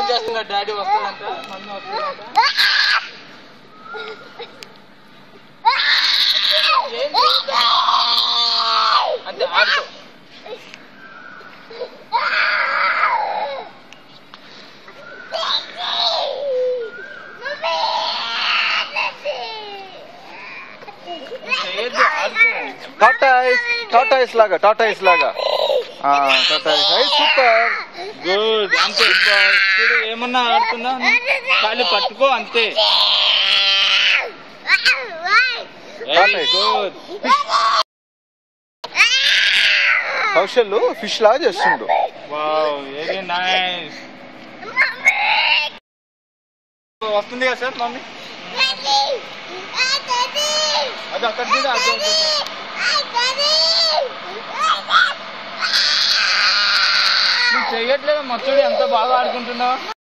చేస్తున్నా daddy వస్తాడంట mummy వస్తాడంట ఏం చేయొద్దు. అంతే ఆడుకో చేయొద్దు ఆడుకో టాటాయిస్ టాటాయిస్ లాగా టాటాయిస్ లాగా టాటాయిస్ ఐ సూపర్ గుడ్ అంతే చూడు ఏమన్నా ఆడుతుందా కాళ్ళు పట్టుకో అంతే వెరీ గుడ్ కౌశల్ ఫిష్ లాగా చేస్తుండు వావ్ వెరీ నైస్ వస్తుంది కదా సార్ మమ్మీ అది అక్కడ చూడు అది అక్కడ చూడు. నువ్వు చెయ్యట్లేదు మచ్చుడు ఎంత బాగా ఆడుకుంటున్నావు